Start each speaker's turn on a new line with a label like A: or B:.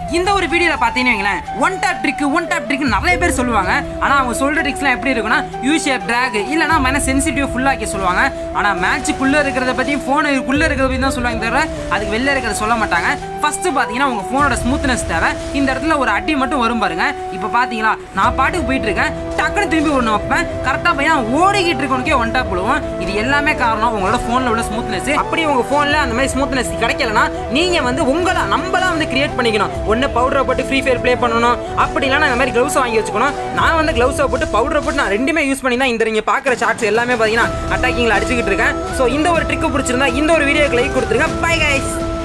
A: இந்த ஒரு வீடியோவில் பார்த்தீங்கன்னு வைங்களேன் one top trick one top trick நிறைய பேர் சொல்லுவாங்க ஆனால் அவங்க சொல்கிற ட்ரிக்ஸ்லாம் எப்படி இருக்குன்னா யூஷேப் ட்ராக் இல்லைனா மைனஸ் சென்சிட்டிவ் ஃபுல்லாக்கி சொல்லுவாங்க ஆனால் மேட்ச்சுக்குள்ளே இருக்கிறத பற்றியும் ஃபோனுக்குள்ளே இருக்கிறத பற்றி தான் சொல்லுவாங்க தவிர அதுக்கு வெளில இருக்கிறத சொல்ல மாட்டாங்க ஃபஸ்ட்டு பார்த்தீங்கன்னா உங்கள் ஃபோனோட ஸ்மூத்னஸ் தேவை இந்த இடத்துல ஒரு அடி மட்டும் வரும் பாருங்க இப்போ பார்த்தீங்களா நான் பாட்டுக்கு போயிட்டு இருக்கேன் டக்குன்னு திரும்பி ஒன்று வைப்பேன் கரெக்டாக பையன் ஓடிக்கிட்டு இருக்கவனுக்கே ஒன் டாப் விழுவோம் இது எல்லாமே காரணம் உங்களோட ஃபோனில் உள்ள ஸ்மூத்னஸ் அப்படி உங்கள் ஃபோனில் அந்த மாதிரி ஸ்மூத்னஸ் கிடைக்கலனா நீங்கள் வந்து உங்களை நம்மளாம் வந்து கிரியேட் பண்ணிக்கணும் ஒன்று பவுடரை போட்டு ஃப்ரீ ஃபயர் ப்ளே பண்ணணும் அப்படி இல்லைனா இந்த மாதிரி க்ளவுஸ் வாங்கி வச்சுக்கணும் நான் வந்து க்ளவுஸை போட்டு பவுடரை போட்டு நான் ரெண்டுமே யூஸ் பண்ணி தான் இந்த நீங்கள் பார்க்குற ஷார்ட்ஸ் எல்லாமே பார்த்தீங்கன்னா அட்டாக்கிங்கில் அடிச்சுக்கிட்டு இருக்கேன் ஸோ இந்த ஒரு ட்ரிக்கு பிடிச்சிருந்தா இந்த ஒரு வீடியோக்கு லைக் கொடுத்துருங்க பை கைஸ்